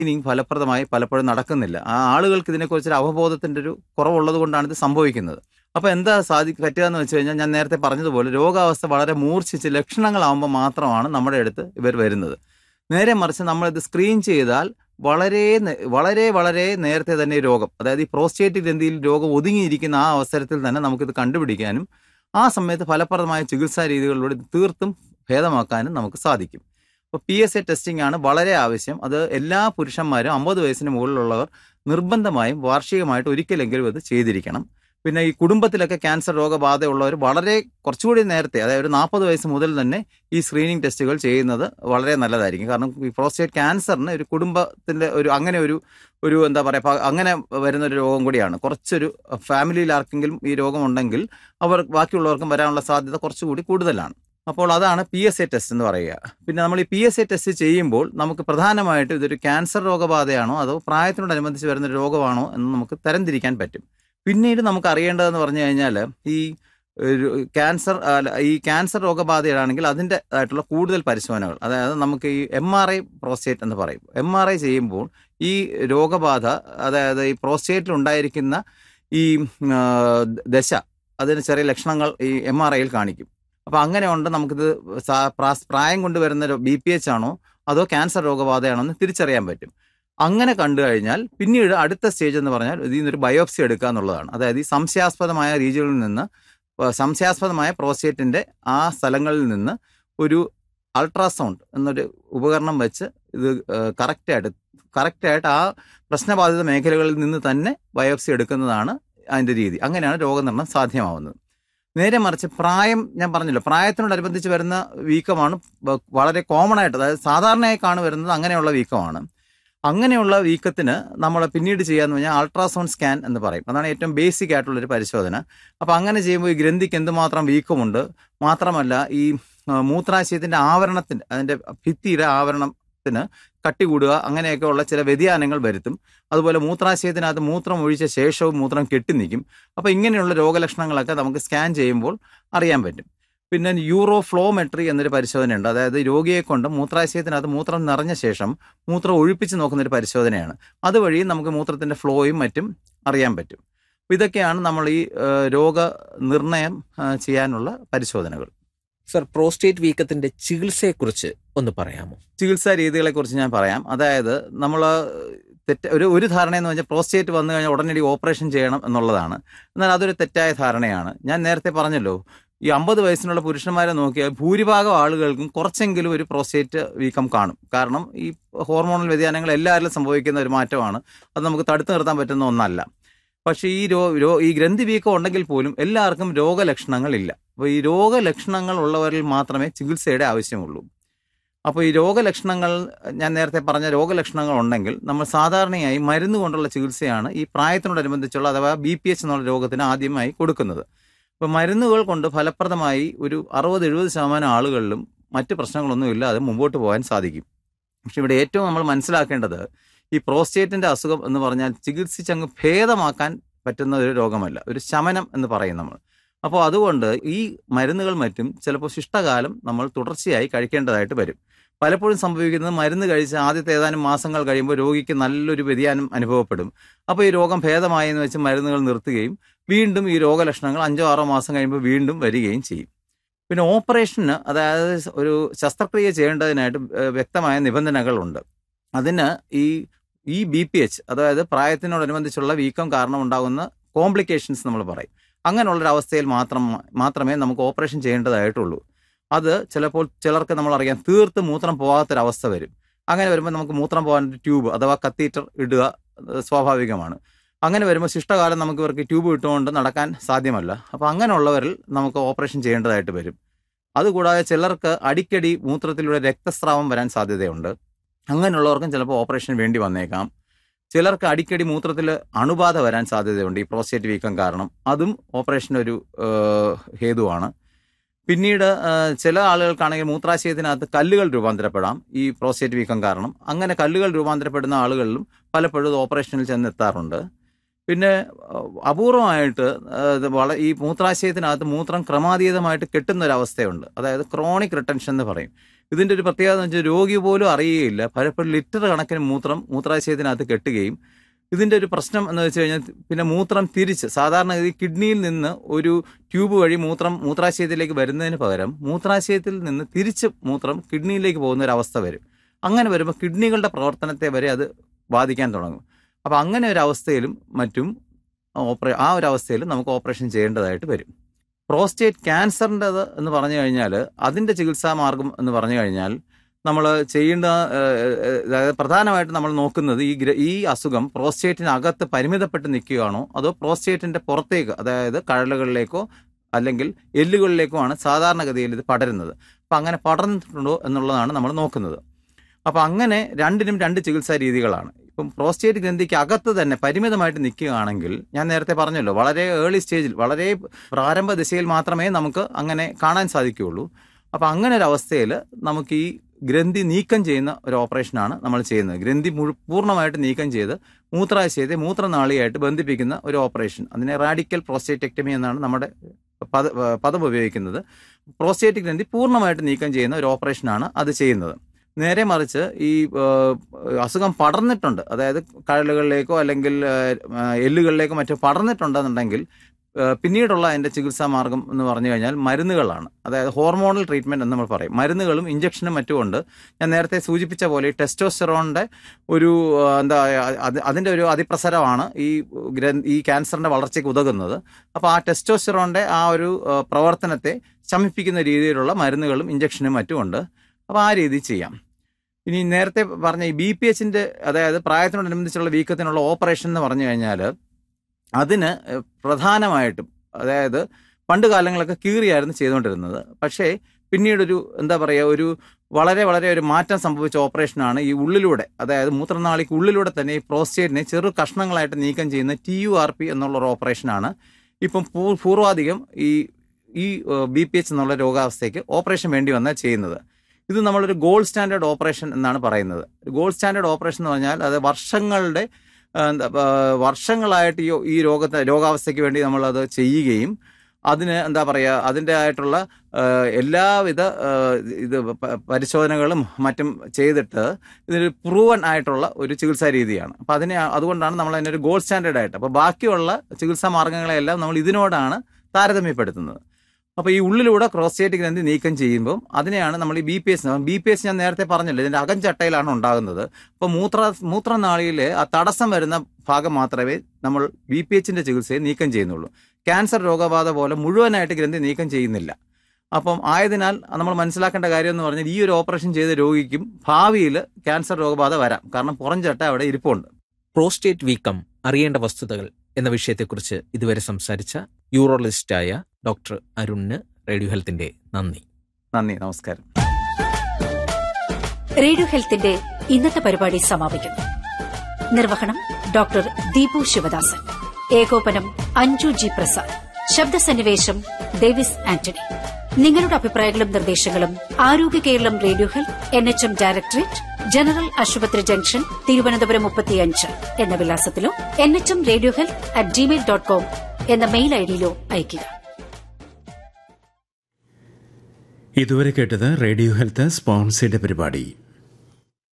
screening ഫലപ്രദമായി പലപ്പോഴും നടക്കുന്നില്ല ആ ആളുകൾക്ക് ഇതിനെക്കുറിച്ചൊരു അവബോധത്തിന്റെ ഒരു കുറവുള്ളത് കൊണ്ടാണ് ഇത് സംഭവിക്കുന്നത് അപ്പൊ എന്താ സാധി പറ്റുക എന്ന് വെച്ച് കഴിഞ്ഞാൽ ഞാൻ നേരത്തെ പറഞ്ഞതുപോലെ രോഗാവസ്ഥ വളരെ മൂർച്ഛിച്ച് ലക്ഷണങ്ങളാവുമ്പോൾ മാത്രമാണ് നമ്മുടെ അടുത്ത് ഇവർ വരുന്നത് നേരെ മറിച്ച് നമ്മളിത് സ്ക്രീൻ ചെയ്താൽ വളരെ നേ- വളരെ വളരെ നേരത്തെ തന്നെ ഈ രോഗം അതായത് ഈ പ്രോസ്റ്റേറ്റ് ഗ്രന്ഥിയിൽ രോഗം ഒതുങ്ങിയിരിക്കുന്ന ആ അവസരത്തിൽ തന്നെ നമുക്കിത് കണ്ടുപിടിക്കാനും ആ സമയത്ത് ഫലപ്രദമായ ചികിത്സാ രീതികളിലൂടെ ഇത് തീർത്തും ഭേദമാക്കാനും നമുക്ക് സാധിക്കും അപ്പോൾ പി എസ് എ ടെസ്റ്റിംഗ് ആണ് വളരെ ആവശ്യം അത് എല്ലാ പുരുഷന്മാരും അമ്പത് വയസ്സിന് മുകളിലുള്ളവർ നിർബന്ധമായും വാർഷികമായിട്ട് ഒരിക്കലെങ്കിലും ഇത് ചെയ്തിരിക്കണം പിന്നെ ഈ കുടുംബത്തിലൊക്കെ ക്യാൻസർ രോഗബാധയുള്ളവർ വളരെ കുറച്ചുകൂടി നേരത്തെ അതായത് ഒരു നാൽപ്പത് വയസ്സ് മുതൽ തന്നെ ഈ സ്ക്രീനിങ് ടെസ്റ്റുകൾ ചെയ്യുന്നത് വളരെ നല്ലതായിരിക്കും കാരണം ഈ പ്രോസ്റ്റേറ്റ് ക്യാൻസറിന് ഒരു കുടുംബത്തിന്റെ ഒരു അങ്ങനെ ഒരു ഒരു എന്താ പറയുക അങ്ങനെ വരുന്ന ഒരു രോഗം കൂടിയാണ് കുറച്ചൊരു ഫാമിലിയിൽ ആർക്കെങ്കിലും ഈ രോഗമുണ്ടെങ്കിൽ അവർ ബാക്കിയുള്ളവർക്കും വരാനുള്ള സാധ്യത കുറച്ചുകൂടി കൂടുതലാണ് അപ്പോൾ അതാണ് പി എസ് എ ടെസ്റ്റ് എന്ന് പറയുക പിന്നെ നമ്മൾ ഈ പി എസ് എ ടെസ്റ്റ് ചെയ്യുമ്പോൾ നമുക്ക് പ്രധാനമായിട്ടും ഇതൊരു ക്യാൻസർ രോഗബാധയാണോ അതോ പ്രായത്തിനോടനുബന്ധിച്ച് വരുന്ന ഒരു രോഗമാണോ എന്ന് നമുക്ക് തരംതിരിക്കാൻ പറ്റും പിന്നീട് നമുക്ക് അറിയേണ്ടതെന്ന് പറഞ്ഞു കഴിഞ്ഞാൽ ഈ ഒരു ക്യാൻസർ അല്ല, ഈ ക്യാൻസർ രോഗബാധയാണെങ്കിൽ അതിൻ്റെ ആയിട്ടുള്ള കൂടുതൽ പരിശോധനകൾ അതായത് നമുക്ക് ഈ എം ആർ ഐ പ്രോസ്റ്റേറ്റ് എന്ന് പറയും എം ആർ ഐ ചെയ്യുമ്പോൾ ഈ രോഗബാധ അതായത് ഈ പ്രോസ്റ്റേറ്റിൽ ഉണ്ടായിരിക്കുന്ന ഈ ആ, ദശ അതിന് ചെറിയ ലക്ഷണങ്ങൾ ഈ എം ആർ ഐയിൽ കാണിക്കും അപ്പോൾ അങ്ങനെ ഉണ്ട് നമുക്കിത് സാ- പ്രാ- പ്രായം കൊണ്ട് വരുന്ന ബി പി എച്ച് ആണോ അതോ ക്യാൻസർ രോഗബാധയാണോ എന്ന് തിരിച്ചറിയാൻ പറ്റും അങ്ങനെ കണ്ടു കഴിഞ്ഞാൽ പിന്നീട് അടുത്ത സ്റ്റേജ് എന്ന് പറഞ്ഞാൽ ഇതിൽ നിന്നൊരു ബയോപ്സി എടുക്കുക എന്നുള്ളതാണ് അതായത് ഈ സംശയാസ്പദമായ രീതികളിൽ നിന്ന് ഏഹ് സംശയാസ്പദമായ പ്രോസ്റ്റേറ്റിന്റെ ആ സ്ഥലങ്ങളിൽ നിന്ന് ഒരു അൾട്രാസൗണ്ട് എന്നൊരു ഉപകരണം വെച്ച് ഇത് കറക്റ്റായിട്ട് കറക്റ്റായിട്ട് ആ പ്രശ്നബാധിത മേഖലകളിൽ നിന്ന് തന്നെ ബയോപ്സി എടുക്കുന്നതാണ് അതിന്റെ രീതി അങ്ങനെയാണ് രോഗനിർണയം സാധ്യമാവുന്നത് നേരെ മറിച്ച് പ്രായം ഞാൻ പറഞ്ഞല്ലോ പ്രായത്തിനോടനുബന്ധിച്ച് വരുന്ന വീക്കമാണ് വ- വളരെ കോമൺ ആയിട്ട് അതായത് സാധാരണയായി കാണു വരുന്നത് അങ്ങനെയുള്ള വീക്കമാണ് അങ്ങനെയുള്ള വീക്കത്തിന് നമ്മൾ പിന്നീട് ചെയ്യാന്ന് പറഞ്ഞാൽ അൾട്രാസൗണ്ട് സ്കാൻ എന്ന് പറയും അതാണ് ഏറ്റവും ബേസിക് ആയിട്ടുള്ള ഒരു പരിശോധന അപ്പോൾ അങ്ങനെ ചെയ്യുമ്പോൾ ഈ ഗ്രന്ഥിക്ക് എന്തുമാത്രം വീക്കമുണ്ട് മാത്രമല്ല ഈ ആ, മൂത്രാശയത്തിന്റെ ആവരണത്തിന്റെ അതിന്റെ ഭിത്തിയുടെ ആവരണത്തിന് കട്ടി കൂടുക അങ്ങനെയൊക്കെയുള്ള ചില വ്യതിയാനങ്ങൾ വരുത്തും അതുപോലെ മൂത്രാശയത്തിനകത്ത് മൂത്രം ഒഴിച്ച ശേഷവും മൂത്രം കെട്ടി നിൽക്കും അപ്പോൾ ഇങ്ങനെയുള്ള രോഗലക്ഷണങ്ങളൊക്കെ നമുക്ക് സ്കാൻ ചെയ്യുമ്പോൾ അറിയാൻ പറ്റും പിന്നെ യൂറോ ഫ്ലോമെട്രി എന്നൊരു പരിശോധനയുണ്ട് അതായത് രോഗിയെ കൊണ്ട് മൂത്രാശയത്തിനകത്ത് മൂത്രം നിറഞ്ഞ ശേഷം മൂത്രം ഒഴിപ്പിച്ച് നോക്കുന്ന ഒരു പരിശോധനയാണ് അതുവഴി നമുക്ക് മൂത്രത്തിന്റെ ഫ്ലോയും മറ്റും അറിയാൻ പറ്റും അപ്പൊ ഇതൊക്കെയാണ് നമ്മൾ ഈ ഏഹ്, രോഗനിർണയം ആ, ചെയ്യാനുള്ള പരിശോധനകൾ സർ പ്രോസ്റ്റേറ്റ് വീക്കത്തിന്റെ ചികിത്സയെക്കുറിച്ച് ഒന്ന് പറയാമോ ചികിത്സാ രീതികളെ കുറിച്ച് ഞാൻ പറയാം അതായത് നമ്മൾ തെറ്റ ഒരു ഒരു ധാരണ എന്ന് വെച്ചാൽ പ്രോസ്റ്റേറ്റ് വന്നു കഴിഞ്ഞാൽ ഉടനടി ഓപ്പറേഷൻ ചെയ്യണം എന്നുള്ളതാണ് എന്നാൽ അതൊരു തെറ്റായ ധാരണയാണ് ഞാൻ നേരത്തെ പറഞ്ഞല്ലോ ഈ അമ്പത് വയസ്സിനുള്ള പുരുഷന്മാരെ നോക്കിയാൽ ഭൂരിഭാഗം ആളുകൾക്കും കുറച്ചെങ്കിലും ഒരു പ്രോസ്റ്റേറ്റ് വീക്കം കാണും കാരണം ഈ ഹോർമോണൽ വ്യതിയാനങ്ങൾ എല്ലാവരിലും സംഭവിക്കുന്ന ഒരു മാറ്റമാണ് അത് നമുക്ക് തടുത്തു നിർത്താൻ പറ്റുന്ന ഒന്നല്ല പക്ഷേ ഈ രോ രോ ഈ ഗ്രന്ഥി വീക്കം ഉണ്ടെങ്കിൽ പോലും എല്ലാവർക്കും രോഗലക്ഷണങ്ങളില്ല അപ്പോൾ ഈ രോഗലക്ഷണങ്ങൾ ഉള്ളവരിൽ മാത്രമേ ചികിത്സയുടെ ആവശ്യമുള്ളൂ അപ്പോൾ ഈ രോഗലക്ഷണങ്ങൾ ഞാൻ നേരത്തെ പറഞ്ഞ രോഗലക്ഷണങ്ങൾ ഉണ്ടെങ്കിൽ നമ്മൾ സാധാരണയായി മരുന്ന് കൊണ്ടുള്ള ചികിത്സയാണ് ഈ പ്രായത്തിനോടനുബന്ധിച്ചുള്ള അഥവാ ബി പി എച്ച് എന്നുള്ള രോഗത്തിന് ആദ്യമായി കൊടുക്കുന്നത് അപ്പോൾ മരുന്നുകൾ കൊണ്ട് ഫലപ്രദമായി ഒരു അറുപത് എഴുപത് ശതമാനം ആളുകളിലും മറ്റ് പ്രശ്നങ്ങളൊന്നും ഇല്ലാതെ മുമ്പോട്ട് പോകാൻ സാധിക്കും പക്ഷെ ഇവിടെ ഏറ്റവും നമ്മൾ മനസ്സിലാക്കേണ്ടത് ഈ പ്രോസ്റ്റേറ്റിന്റെ അസുഖം എന്ന് പറഞ്ഞാൽ ചികിത്സിച്ചങ്ങ് ഭേദമാക്കാൻ പറ്റുന്ന ഒരു രോഗമല്ല ഒരു ശമനം എന്ന് പറയും നമ്മൾ അപ്പോൾ അതുകൊണ്ട് ഈ മരുന്നുകൾ മറ്റും ചിലപ്പോൾ ശിഷ്ടകാലം നമ്മൾ തുടർച്ചയായി കഴിക്കേണ്ടതായിട്ട് വരും പലപ്പോഴും സംഭവിക്കുന്നത് മരുന്ന് കഴിച്ച് ആദ്യത്തെ ഏതാനും മാസങ്ങൾ കഴിയുമ്പോൾ രോഗിക്ക് നല്ലൊരു വ്യതിയാനം അനുഭവപ്പെടും അപ്പോൾ ഈ രോഗം ഭേദമായി എന്ന് വെച്ച് മരുന്നുകൾ നിർത്തുകയും വീണ്ടും ഈ രോഗലക്ഷണങ്ങൾ അഞ്ചോ ആറോ മാസം കഴിയുമ്പോൾ വീണ്ടും വരികയും ചെയ്യും പിന്നെ ഓപ്പറേഷന് അതായത് ഒരു ശസ്ത്രക്രിയ ചെയ്യേണ്ടതിനായിട്ട് ഏഹ് വ്യക്തമായ നിബന്ധനകളുണ്ട് അതിന് ഈ ഈ ബി പി എച്ച് അതായത് പ്രായത്തിനോടനുബന്ധിച്ചുള്ള വീക്കം കാരണം ഉണ്ടാകുന്ന കോംപ്ലിക്കേഷൻസ് നമ്മൾ പറയും അങ്ങനെയുള്ളൊരവസ്ഥയിൽ മാത്രം മാത്രമേ നമുക്ക് ഓപ്പറേഷൻ ചെയ്യേണ്ടതായിട്ടുള്ളൂ അത് ചിലപ്പോൾ ചിലർക്ക് നമ്മൾ അറിയാം തീർത്ത് മൂത്രം പോകാത്തൊരവസ്ഥ വരും അങ്ങനെ വരുമ്പോൾ നമുക്ക് മൂത്രം പോകാൻ ഒരു ട്യൂബ് അഥവാ കത്തീറ്റർ ഇടുക അത് സ്വാഭാവികമാണ് അങ്ങനെ വരുമ്പോൾ ശിഷ്ടകാലം നമുക്ക് ഇവർക്ക് ട്യൂബ് ഇട്ടുകൊണ്ട് നടക്കാൻ സാധ്യമല്ല അപ്പോൾ അങ്ങനെയുള്ളവരിൽ നമുക്ക് ഓപ്പറേഷൻ ചെയ്യേണ്ടതായിട്ട് വരും അതുകൂടാതെ ചിലർക്ക് അടിക്കടി മൂത്രത്തിലൂടെ രക്തസ്രാവം വരാൻ സാധ്യതയുണ്ട് അങ്ങനെയുള്ളവർക്കും ചിലപ്പോൾ ഓപ്പറേഷൻ വേണ്ടി വന്നേക്കാം ചിലർക്ക് അടിക്കടി മൂത്രത്തിൽ അണുബാധ വരാൻ സാധ്യതയുണ്ട് ഈ പ്രോസ്റ്റേറ്റ് വീക്കം കാരണം അതും ഓപ്പറേഷൻ്റെ ഒരു ഏഹ്, ഹേതുവാണ് പിന്നീട് ഏഹ്, ചില ആളുകൾക്കാണെങ്കിൽ മൂത്രാശയത്തിനകത്ത് കല്ലുകൾ രൂപാന്തരപ്പെടാം ഈ പ്രോസ്റ്റേറ്റ് വീക്കം കാരണം അങ്ങനെ കല്ലുകൾ രൂപാന്തരപ്പെടുന്ന ആളുകളിലും പലപ്പോഴും ഇത് ഓപ്പറേഷനിൽ ചെന്നെത്താറുണ്ട് പിന്നെ ഏഹ്, അപൂർവമായിട്ട് ഏഹ്, ഇത് വള ഈ മൂത്രാശയത്തിനകത്ത് മൂത്രം ക്രമാതീതമായിട്ട് കെട്ടുന്ന ഒരു അവസ്ഥയുണ്ട് അതായത് ക്രോണിക് റിട്ടൻഷൻ എന്ന് പറയും ഇതിന്റെ ഒരു പ്രത്യേകത എന്ന് വെച്ചാൽ രോഗി പോലും അറിയുകയില്ല പലപ്പോഴും ലിറ്റർ കണക്കിന് മൂത്രം മൂത്രാശയത്തിനകത്ത് കെട്ടുകയും ഇതിന്റെ ഒരു പ്രശ്നം എന്ന് വെച്ച് കഴിഞ്ഞാൽ പിന്നെ മൂത്രം തിരിച്ച് സാധാരണ ഈ കിഡ്നിയിൽ നിന്ന് ഒരു ട്യൂബ് വഴി മൂത്രം മൂത്രാശയത്തിലേക്ക് വരുന്നതിന് പകരം മൂത്രാശയത്തിൽ നിന്ന് തിരിച്ച് മൂത്രം കിഡ്നിയിലേക്ക് പോകുന്ന ഒരു അവസ്ഥ വരും അങ്ങനെ വരുമ്പോൾ കിഡ്നികളുടെ പ്രവർത്തനത്തെ വരെ അത് ബാധിക്കാൻ തുടങ്ങും അപ്പോൾ അങ്ങനെ ഒരു അവസ്ഥയിലും മറ്റും ഓപ്പറേ ആ ഒരു അവസ്ഥയിൽ നമുക്ക് ഓപ്പറേഷൻ ചെയ്യേണ്ടതായിട്ട് വരും പ്രോസ്റ്റേറ്റ് ക്യാൻസറിൻ്റെത് എന്ന് പറഞ്ഞു കഴിഞ്ഞാൽ അതിൻ്റെ ചികിത്സാ മാർഗം എന്ന് പറഞ്ഞു കഴിഞ്ഞാൽ നമ്മൾ ചെയ്യേണ്ട ഏഹ്, ഏഹ്, അതായത് പ്രധാനമായിട്ട് നമ്മൾ നോക്കുന്നത് ഈ ഗ്ര- ഈ അസുഖം പ്രോസ്റ്റേറ്റിനകത്ത് പരിമിതപ്പെട്ട് നിൽക്കുകയാണോ അതോ പ്രോസ്റ്റേറ്റിന്റെ പുറത്തേക്ക് അതായത് കഴലുകളിലേക്കോ അല്ലെങ്കിൽ എല്ലുകളിലേക്കോ ആണ് സാധാരണഗതിയിൽ ഇത് പടരുന്നത് അപ്പം അങ്ങനെ പടർന്നിട്ടുണ്ടോ എന്നുള്ളതാണ് നമ്മൾ നോക്കുന്നത് അപ്പം അങ്ങനെ രണ്ടിനും രണ്ട് ചികിത്സാ രീതികളാണ് ഇപ്പം പ്രോസ്റ്റേറ്റ് ഗ്രന്ഥിക്ക് അകത്ത് തന്നെ പരിമിതമായിട്ട് നിൽക്കുകയാണെങ്കിൽ ഞാൻ നേരത്തെ പറഞ്ഞല്ലോ വളരെ ഏർലി സ്റ്റേജിൽ വളരെ പ്രാരംഭ ദിശയിൽ മാത്രമേ നമുക്ക് അങ്ങനെ കാണാൻ സാധിക്കുകയുള്ളൂ അപ്പം അങ്ങനെ ഒരു അവസ്ഥയിൽ നമുക്ക് ഈ ഗ്രന്ഥി നീക്കം ചെയ്യുന്ന ഒരു ഓപ്പറേഷനാണ് നമ്മൾ ചെയ്യുന്നത് ഗ്രന്ഥി മുഴു പൂർണ്ണമായിട്ട് നീക്കം ചെയ്ത് മൂത്രാശയത്തെ മൂത്രനാളിയായിട്ട് ബന്ധിപ്പിക്കുന്ന ഒരു ഓപ്പറേഷൻ അതിനെ റാഡിക്കൽ പ്രോസ്റ്റേറ്റക്ടമി എന്നാണ് നമ്മുടെ പദ പദം ഉപയോഗിക്കുന്നത് പ്രോസ്റ്റേറ്റ് ഗ്രന്ഥി പൂർണ്ണമായിട്ട് നീക്കം ചെയ്യുന്ന ഒരു ഓപ്പറേഷനാണ് അത് ചെയ്യുന്നത് നേരെ മറിച്ച് ഈ ആ, അസുഖം പടർന്നിട്ടുണ്ട് അതായത് കഴലുകളിലേക്കോ അല്ലെങ്കിൽ ആ, എല്ലുകളിലേക്കോ മറ്റോ പടർന്നിട്ടുണ്ടെന്നുണ്ടെങ്കിൽ ആ, പിന്നീടുള്ള അതിന്റെ ചികിത്സാ മാർഗം എന്ന് പറഞ്ഞു കഴിഞ്ഞാൽ മരുന്നുകളാണ് അതായത് ഹോർമോണൽ ട്രീറ്റ്മെന്റ് എന്ന് നമ്മൾ പറയും മരുന്നുകളും ഇഞ്ചക്ഷനും മറ്റുമുണ്ട് ഞാൻ നേരത്തെ സൂചിപ്പിച്ച പോലെ ഈ ടെസ്റ്റോസ്റ്റെറോണിന്റെ ഒരു ആ, എന്താ അത് അതിന്റെ ഒരു അതിപ്രസരമാണ് ഈ ഗ്രന്ഥ ഈ ക്യാൻസറിന്റെ വളർച്ചയ്ക്ക് ഉതകുന്നത് അപ്പോൾ ആ ടെസ്റ്റോസ്റ്റെറോണിന്റെ ആ ഒരു ആ, പ്രവർത്തനത്തെ ശമിപ്പിക്കുന്ന രീതിയിലുള്ള മരുന്നുകളും ഇഞ്ചക്ഷനും മറ്റുമുണ്ട് അപ്പോൾ ആ രീതി ചെയ്യാം ഇനി നേരത്തെ പറഞ്ഞ ഈ ബി പി എച്ചിന്റെ അതായത് പ്രായത്തിനോടനുബന്ധിച്ചുള്ള വീക്കത്തിനുള്ള ഓപ്പറേഷൻ എന്ന് പറഞ്ഞു കഴിഞ്ഞാൽ അതിന് ഏഹ്, പ്രധാനമായിട്ടും അതായത് പണ്ട് കാലങ്ങളൊക്കെ കീറിയായിരുന്നു ചെയ്തുകൊണ്ടിരുന്നത് പക്ഷേ പിന്നീടൊരു എന്താ പറയുക ഒരു വളരെ വളരെ ഒരു മാറ്റം സംഭവിച്ച ഓപ്പറേഷനാണ് ഈ ഉള്ളിലൂടെ അതായത് മൂത്രനാളിക്ക് ഉള്ളിലൂടെ തന്നെ ഈ പ്രോസ്റ്റേറ്റിനെ ചെറു കഷ്ണങ്ങളായിട്ട് നീക്കം ചെയ്യുന്ന ടി യു ആർ പി എന്നുള്ള ഒരു ഓപ്പറേഷനാണ് ഇപ്പം പൂ- പൂർവാധികം ഈ ഈ ബി പി എച്ച് എന്നുള്ള രോഗാവസ്ഥയ്ക്ക് ഓപ്പറേഷൻ വേണ്ടി വന്നാൽ ചെയ്യുന്നത് ഇത് നമ്മളൊരു ഗോൾഡ് സ്റ്റാൻഡേർഡ് ഓപ്പറേഷൻ എന്നാണ് പറയുന്നത് ഗോൾഡ് സ്റ്റാൻഡേർഡ് ഓപ്പറേഷൻ എന്ന് പറഞ്ഞാൽ അത് വർഷങ്ങളുടെ ആ, എന്താ, ആ, വർഷങ്ങളായിട്ട് ഈ ഈ രോഗത്തെ രോഗാവസ്ഥയ്ക്ക് വേണ്ടി നമ്മളത് ചെയ്യുകയും അതിന് എന്താ പറയുക അതിൻ്റെ ആയിട്ടുള്ള ആ, എല്ലാവിധ ആ, ഇത് പ- പരിശോധനകളും മറ്റും ചെയ്തിട്ട് ഇതൊരു പ്രൂവൻ ആയിട്ടുള്ള ഒരു ചികിത്സാ രീതിയാണ് അപ്പം അതിനെ അതുകൊണ്ടാണ് നമ്മൾ അതിനൊരു ഗോൾഡ് സ്റ്റാൻഡേർഡ് ആയിട്ട് അപ്പോൾ ബാക്കിയുള്ള ചികിത്സാ മാർഗങ്ങളെല്ലാം നമ്മൾ ഇതിനോടാണ് താരതമ്യപ്പെടുത്തുന്നത് അപ്പോൾ ഈ ഉള്ളിലൂടെ ക്രോസ്റ്റേറ്റ് ഗ്രന്ഥി നീക്കം ചെയ്യുമ്പോൾ അതിനെയാണ് നമ്മൾ ഈ B P S B P S ഞാൻ നേരത്തെ പറഞ്ഞല്ലോ ഇതിന്റെ അകംചട്ടയിലാണ് ഉണ്ടാകുന്നത് അപ്പോൾ മൂത്ര മൂത്രനാളിയിലെ ആ തടസ്സം വരുന്ന ഭാഗം മാത്രമേ നമ്മൾ ബി പി എച്ചിന്റെ ചികിത്സയെ നീക്കം ചെയ്യുന്നുള്ളൂ ക്യാൻസർ രോഗബാധ പോലെ മുഴുവനായിട്ട് ഗ്രന്ഥി നീക്കം ചെയ്യുന്നില്ല അപ്പം ആയതിനാൽ നമ്മൾ മനസ്സിലാക്കേണ്ട കാര്യം എന്ന് പറഞ്ഞാൽ ഈ ഒരു ഓപ്പറേഷൻ ചെയ്ത രോഗിക്കും ഭാവിയിൽ ക്യാൻസർ രോഗബാധ വരാം കാരണം പുറംചട്ട അവിടെ ഇരിപ്പുണ്ട് പ്രോസ്റ്റേറ്റ് വീക്കം അറിയേണ്ട വസ്തുതകൾ എന്ന വിഷയത്തെക്കുറിച്ച് ഇതുവരെ സംസാരിച്ച യൂറോളജിസ്റ്റായ ഡോക്ടർ അരുണിന് റേഡിയോ ഹെൽത്തിന്റെ നന്ദി നന്ദി നമസ്കാരം റേഡിയോ ഹെൽത്തിന്റെ ഇന്നത്തെ പരിപാടി സമാപിക്കുന്നു നിർവഹണം ഡോക്ടർ ദീപു ശിവദാസൻ ഏകോപനം അഞ്ജു ജി പ്രസാദ് ശബ്ദസന്നിവേശം ഡേവിസ് ആന്റണി നിങ്ങളുടെ അഭിപ്രായങ്ങളും നിർദ്ദേശങ്ങളും Arogya Keralam radio health N H M directorate general ആശുപത്രി ജംഗ്ഷൻ തിരുവനന്തപുരം മുപ്പത്തിയഞ്ച് എന്ന വിലാസത്തിലോ N H M radio health at gmail dot com എന്ന മെയിൽ ഐഡിയിലോ അയയ്ക്കുക ഇതുവരെ കേട്ടത് റേഡിയോ ഹെൽത്ത് സ്പോൺസേഡ് പരിപാടി